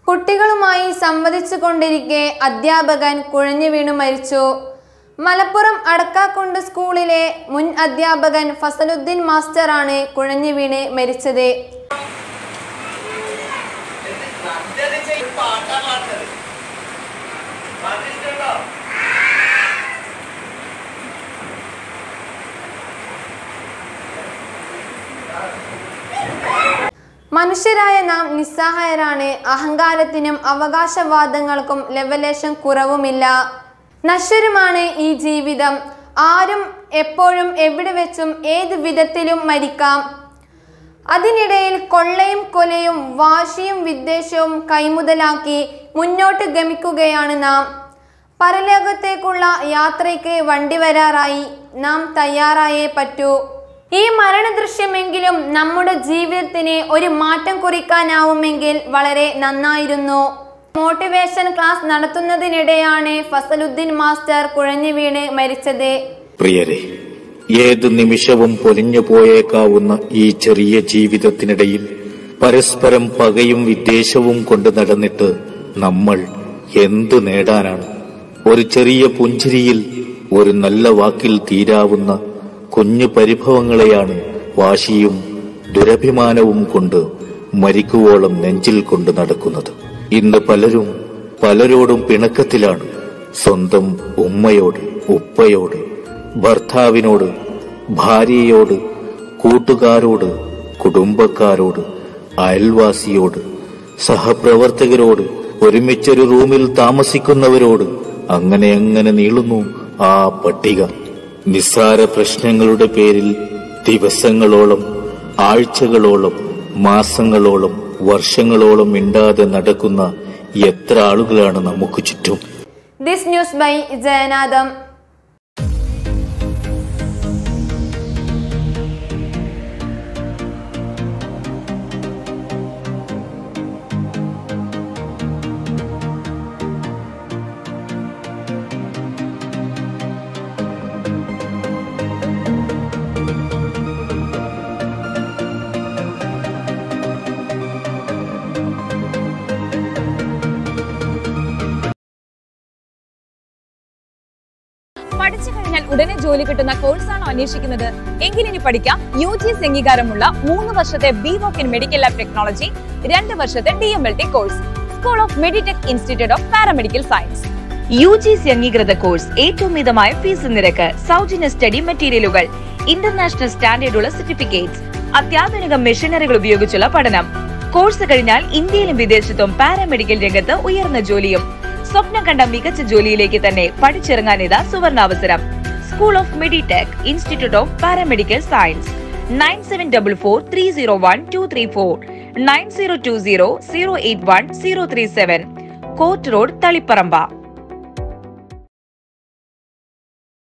കുട്ടികളുമായി സംവദിച്ചു കൊണ്ടിരിക്കെ അധ്യാപകൻ കുഴഞ്ഞു വീണു മരിച്ചു മലപ്പുറം അടക്കാക്കുണ്ട് സ്കൂളിലെ മുൻ അധ്യാപകൻ ഫസലുദ്ദീൻ മാസ്റ്ററാണ് കുഴഞ്ഞു വീണ് മരിച്ചത് മനുഷ്യരായ നാം നിസ്സഹായരാണ് അഹങ്കാരത്തിനും അവകാശവാദങ്ങൾക്കും ലെവലേശം കുറവുമില്ല നശ്വരമാണ് ഈ ജീവിതം ആരും എപ്പോഴും എവിടെ വെച്ചും ഏത് വിധത്തിലും മരിക്കാം അതിനിടയിൽ കൊള്ളയും കൊലയും വാശിയും വിദ്വേഷവും കൈമുതലാക്കി മുന്നോട്ട് ഗമിക്കുകയാണ് നാം പരലോകത്തേക്കുള്ള യാത്രയ്ക്ക് വണ്ടി വരാറായി നാം തയ്യാറായേ പറ്റൂ ഈ മരണദൃശ്യമെങ്കിലും നമ്മുടെ ജീവിതത്തിന് ഒരു മാറ്റം കുറിക്കാനാവുമെങ്കിൽ വളരെ നന്നായിരുന്നു മോട്ടിവേഷൻ ക്ലാസ് നടത്തുന്നതിനിടെയാണ് ഫസലുദ്ദീൻ മാസ്റ്റർ കുഴഞ്ഞു വീണ് മരിച്ചത് പ്രിയരെ ഏത് നിമിഷവും പൊലിഞ്ഞു പോയേക്കാവുന്ന ഈ ചെറിയ ജീവിതത്തിനിടയിൽ പരസ്പരം പകയും വിദ്വേഷവും കൊണ്ട് നടന്നിട്ട് നമ്മൾ എന്തു നേടാനാണ് ഒരു ചെറിയ പുഞ്ചിരിയിൽ ഒരു നല്ല വാക്കിൽ തീരാവുന്ന കുഞ്ഞു പരിഭവങ്ങളെയാണ് വാശിയും ദുരഭിമാനവും കൊണ്ട് മരിക്കുവോളം നെഞ്ചിൽ കൊണ്ട് നടക്കുന്നത് ഇന്ന് പലരും പലരോടും പിണക്കത്തിലാണ് സ്വന്തം ഉമ്മയോട് ഉപ്പയോട് ഭർത്താവിനോട് ഭാര്യയോട് കൂട്ടുകാരോട് കുടുംബക്കാരോട് അയൽവാസിയോട് സഹപ്രവർത്തകരോട് ഒരുമിച്ചൊരു റൂമിൽ താമസിക്കുന്നവരോട് അങ്ങനെ അങ്ങനെ നീളുന്നു ആ പട്ടിക നിസ്സാര പ്രശ്നങ്ങളുടെ പേരിൽ ദിവസങ്ങളോളം ആഴ്ചകളോളം മാസങ്ങളോളം വർഷങ്ങളോളം മിണ്ടാതെ നടക്കുന്ന എത്ര ആളുകളാണ് നമുക്ക് ചുറ്റും ദിസ് ന്യൂസ് ബൈ ജയനാഥം പഠിച്ചു കഴിഞ്ഞാൽ ഉടനെ ജോലി കിട്ടുന്ന കോഴ്സാണോ അന്വേഷിക്കുന്നത് എങ്കിൽ ഇനി പഠിക്കാം യു ജി എസ് അംഗീകാരമുള്ള മൂന്ന് വർഷത്തെ B voc in medical lab technology രണ്ട് വർഷത്തെ D M L T course school of Meditech institute of paramedical science U G C അംഗീകൃത കോഴ്സ് ഏറ്റവും മിതമായ ഫീസ് നിരക്ക് സൗജന്യ സ്റ്റഡി മെറ്റീരിയലുകൾ ഇന്റർനാഷണൽ സ്റ്റാൻഡേർഡുള്ള സർട്ടിഫിക്കറ്റ്സ് അത്യാധുനിക മെഷീനറികൾ ഉപയോഗിച്ചുള്ള പഠനം കോഴ്സ് കഴിഞ്ഞാൽ ഇന്ത്യയിലും വിദേശത്തും പാരാമെഡിക്കൽ രംഗത്ത് ഉയർന്ന ജോലിയും സ്വപ്നം കണ്ട മികച്ച ജോലിയിലേക്ക് തന്നെ പഠിച്ചിറങ്ങാനിതാ സുവർണാവസരം school of Meditech institute of paramedical science nine seven double four three zero one two three four nine zero two zero zero eight one zero three seven court road Taliparamba